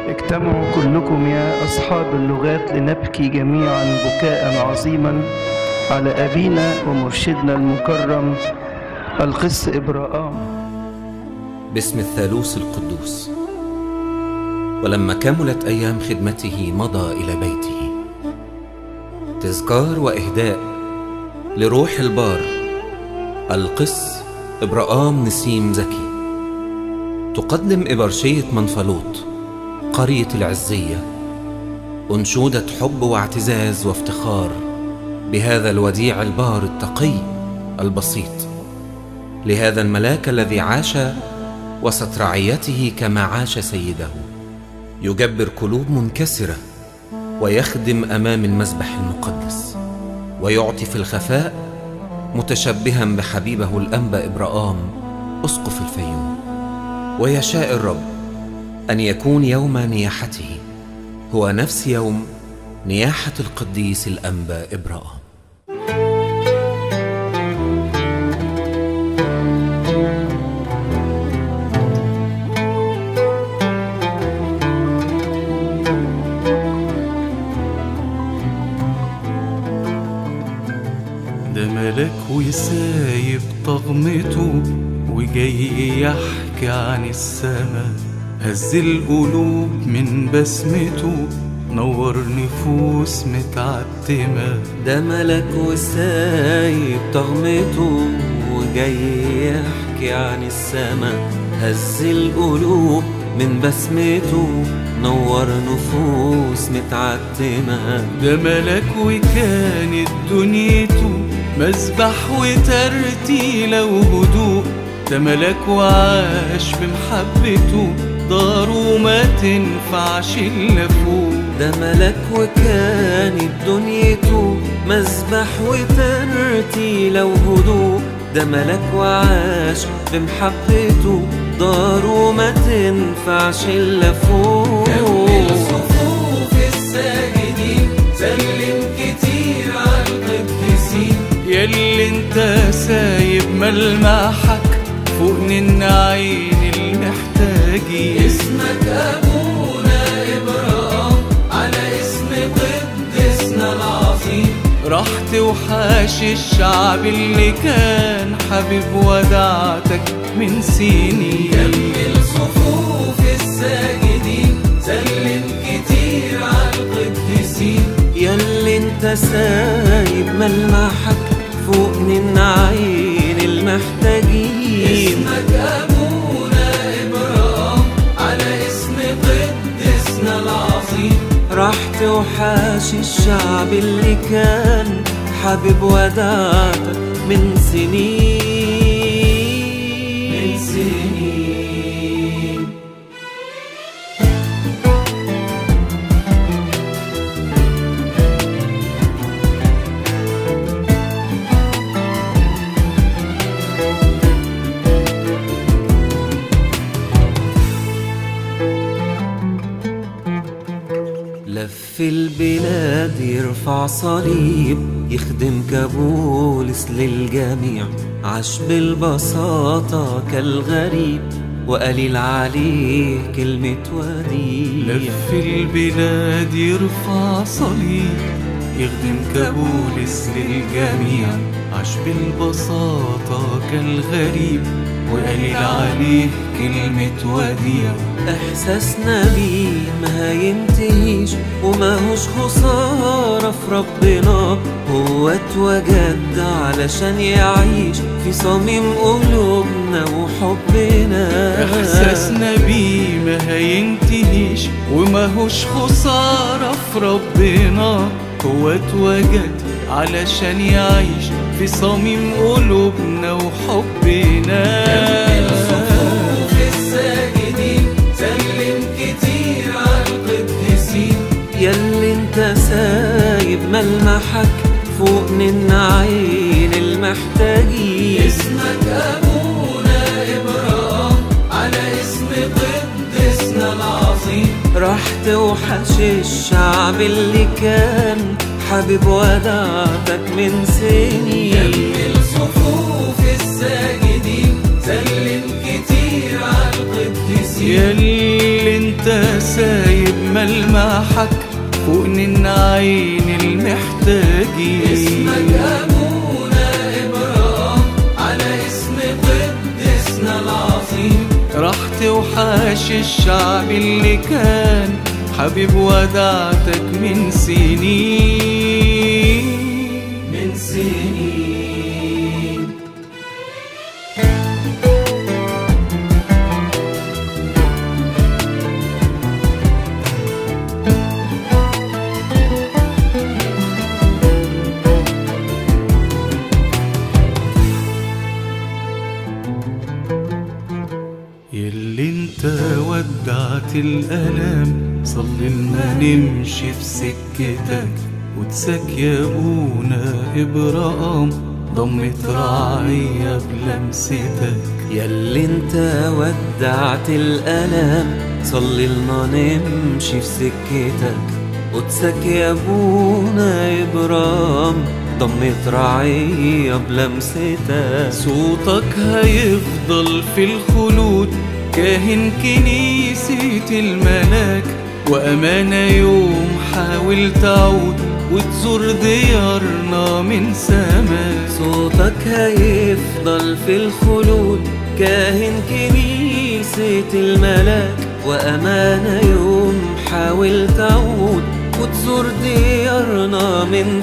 اجتمعوا كلكم يا أصحاب اللغات لنبكي جميعا بكاء عظيما على أبينا ومرشدنا المكرم القس إبراهام باسم الثالوث القدوس ولما كملت ايام خدمته مضى الى بيته تذكار واهداء لروح البار القس ابراهام نسيم زكي تقدم ابرشيه منفلوط قريه العزيه انشوده حب واعتزاز وافتخار بهذا الوديع البار التقي البسيط لهذا الملاك الذي عاش وسط رعيته كما عاش سيده يجبر قلوب منكسره ويخدم امام المذبح المقدس ويعطي في الخفاء متشبها بحبيبه الانبا ابراهام اسقف الفيوم ويشاء الرب ان يكون يوم نياحته هو نفس يوم نياحه القديس الانبا ابراهام ده ملك وسايب طغمته وجاي يحكي عن السما هز القلوب من بسمته نور نفوس متعتمة ده ملك وسايب طغمته وجاي يحكي عن السما هز القلوب من بسمته نور نفوس متعتمة ده ملك وكانت دنيته مذبح وترتيلة وهدوء ده ملك وعاش بمحبته داره ما تنفعش إلا فوق ده ملك وكانت دنيته مذبح وترتيلة وهدوء ده ملك وعاش بمحبته داره ما تنفعش إلا فوق كمل صفوف الساجدين سلم كتير على القديسين ياللي انت سايب ملمحك فوق من عين المحتاجين اسمك ابونا ابراهيم على اسم قدسنا العظيم رحت وحاش الشعب اللي كان حبيب ودعتك من سنين كمل صفوف الساجدين سلم كتير على القديسين ياللي انت سايب ملمحك فوق من عين المحتاجين اسمك ابونا ابراهيم على اسم قدسنا العظيم رحت وحاش الشعب اللي كان حابب ودعتك من سنين من سنين لف البلاد يرفع صليب يخدم كبولس للجميع عاش بالبساطة كالغريب وقليل عليه كلمة وديع لف البلاد يرفع صليب يخدم كبولس للجميع عاش بالبساطة كالغريب وقليل عليه كلمة وديع احساسنا بيه ما هينتهيش وماهوش خسارة في ربنا هو اتوجد علشان يعيش في صميم قلوبنا وحبنا احساسنا بيه ما هينتهيش وماهوش خسارة في ربنا هو اتوجد علشان يعيش في صميم قلوبنا وحبنا صفوف الساجدين سلم كتير على القديسين ياللي انت سايب ملمحك فوق من عين المحتاجين اسمك ابونا ابراهيم على اسم قدسنا العظيم رحت وحش الشعب اللي كان حبيب ودعتك من سنين كمل صفوف الساجدين سلم كتير على القديسين ياللي انت سايب بملمحك فوق النعين المحتاجين اسمك أبونا إبراهيم على اسم قدسنا العظيم راح توحش الشعب اللي كان حبيب ودعتك من سنين من سنين يلي انت ودعت الألم صلي لنا نمشي في سكتك قدسك يا ابونا إبراهيم ضمت رعية بلمستك ياللي انت ودعت الألم صلي لنا نمشي في سكتك قدسك يا ابونا إبرام ضمت رعية بلمستك صوتك هيفضل في الخلود كاهن كنيسة الملاك وأمانة يوم حاول تعود وتزور ديارنا من سماك صوتك هيفضل في الخلود كاهن كنيسة الملاك وأمانة يوم حاول تعود وتزور ديارنا من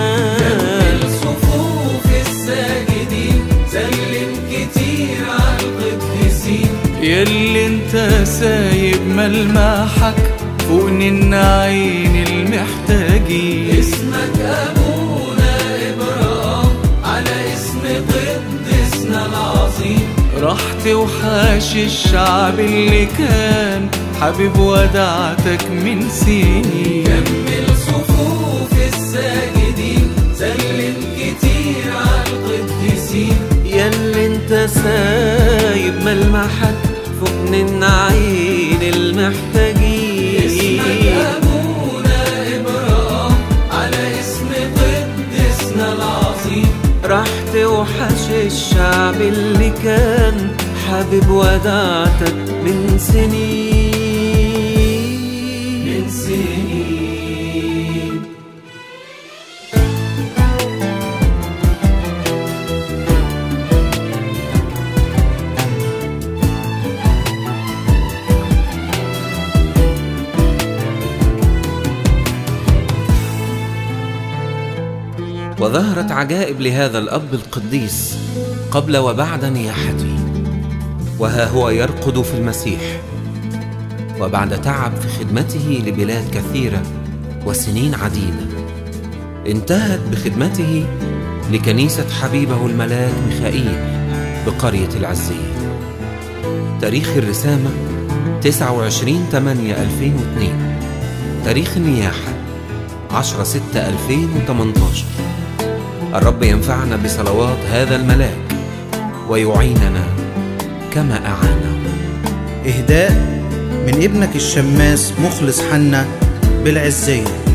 سماء صفوف الساجدين سلم كتير على القديسين ياللي انت سايب ملمحك فوق النعين المحتاجين اسمك ابونا ابراهيم على اسم قدسنا العظيم راح توحش الشعب اللي كان حبيب ودعتك من سنين كمل صفوف الساجدين سلم كتير على القديسين ياللي انت سايب ملمحك فوق النعين المحتاجين اسمك أبونا إبراهيم على اسم قدسنا العظيم راح توحش الشعب اللي كان حابب ودعتك من سنين من سنين وظهرت عجائب لهذا الأب القديس قبل وبعد نياحته وها هو يرقد في المسيح وبعد تعب في خدمته لبلاد كثيرة وسنين عديدة انتهت بخدمته لكنيسة حبيبه الملاك ميخائيل بقرية العزية تاريخ الرسامة 29 8 2002 تاريخ النياحة 10 6 2018 الرب ينفعنا بصلوات هذا الملاك ويعيننا كما أعانه إهداء من ابنك الشماس مخلص حنا بالعزية